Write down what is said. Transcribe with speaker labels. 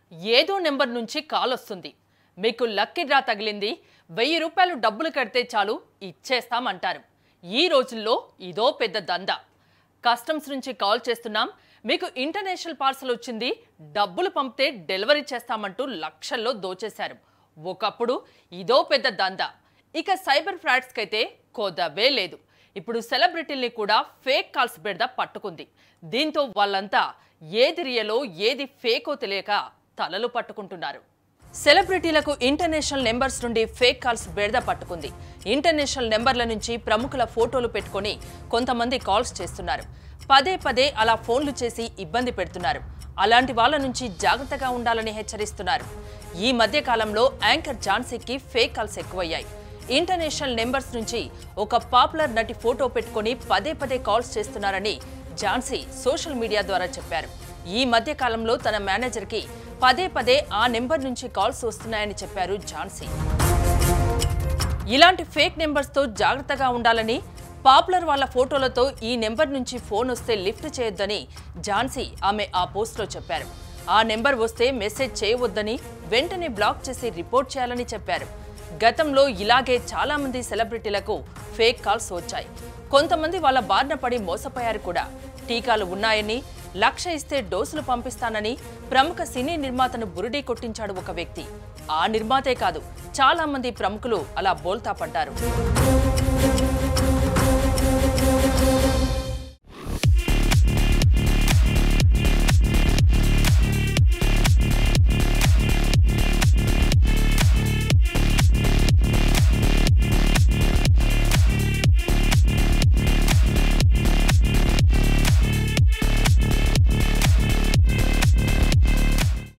Speaker 1: ఏదో నెంబర్ నుంచి కాల్ వస్తుంది మీకు లక్కీ డ్రా తగిలింది వెయ్యి రూపాయలు డబ్బులు కడితే చాలు ఇచ్చేస్తామంటారు ఈ రోజుల్లో ఇదో పెద్ద దందా కస్టమ్స్ నుంచి కాల్ చేస్తున్నాం మీకు ఇంటర్నేషనల్ పార్సల్ వచ్చింది డబ్బులు పంపితే డెలివరీ చేస్తామంటూ లక్షల్లో దోచేశారు ఒకప్పుడు ఇదో పెద్ద దందా ఇక సైబర్ ఫ్రాడ్స్కి అయితే కొదవే లేదు ఇప్పుడు సెలబ్రిటీల్ని కూడా ఫేక్ కాల్స్ బెడద పట్టుకుంది దీంతో వాళ్ళంతా ఏది రియలో ఏది ఫేకో తెలియక తలలు పట్టుకుంటున్నారు సెలబ్రిటీలకు ఇంటర్నేషనల్ నెంబర్స్ నుండి ఫేక్ కాల్స్ బెడద పట్టుకుంది ఇంటర్నేషనల్ నెంబర్ల నుంచి ప్రముఖుల ఫోటోలు పెట్టుకొని కొంతమంది కాల్స్ చేస్తున్నారు పదే పదే అలా ఫోన్లు చేసి ఇబ్బంది పెడుతున్నారు అలాంటి వాళ్ళ నుంచి జాగ్రత్తగా ఉండాలని హెచ్చరిస్తున్నారు ఈ మధ్య కాలంలో యాంకర్ ఝాన్సీకి ఫేక్ కాల్స్ ఎక్కువయ్యాయి ఇంటర్నేషనల్ నెంబర్స్ నుంచి ఒక పాపులర్ నటి ఫోటో పెట్టుకొని పదే పదే కాల్స్ చేస్తున్నారని ఝాన్సీ సోషల్ మీడియా ద్వారా చెప్పారు ఈ మధ్య కాలంలో తన మేనేజర్కి పదే పదే ఆ నెంబర్ నుంచి కాల్స్ వస్తున్నాయని చెప్పారు ఝాన్సీ ఇలాంటి ఫేక్ నెంబర్స్తో జాగ్రత్తగా ఉండాలని పాపులర్ వాళ్ళ ఫోటోలతో ఈ నెంబర్ నుంచి ఫోన్ వస్తే లిఫ్ట్ చేయొద్దని ఝాన్సీ ఆమె ఆ పోస్ట్లో చెప్పారు ఆ నెంబర్ వస్తే మెసేజ్ చేయవద్దని వెంటనే బ్లాక్ చేసి రిపోర్ట్ చేయాలని చెప్పారు గతంలో ఇలాగే చాలా మంది సెలబ్రిటీలకు ఫేక్ కాల్స్ వచ్చాయి కొంతమంది వాళ్ళ బారిన పడి మోసపోయారు కూడా టీకాలు ఉన్నాయని లక్ష ఇస్తే డోసులు పంపిస్తానని ప్రముఖ సినీ నిర్మాతను బురిడీ కొట్టించాడు ఒక వ్యక్తి ఆ నిర్మాతే కాదు చాలా మంది ప్రముఖులు అలా బోల్తా పడ్డారు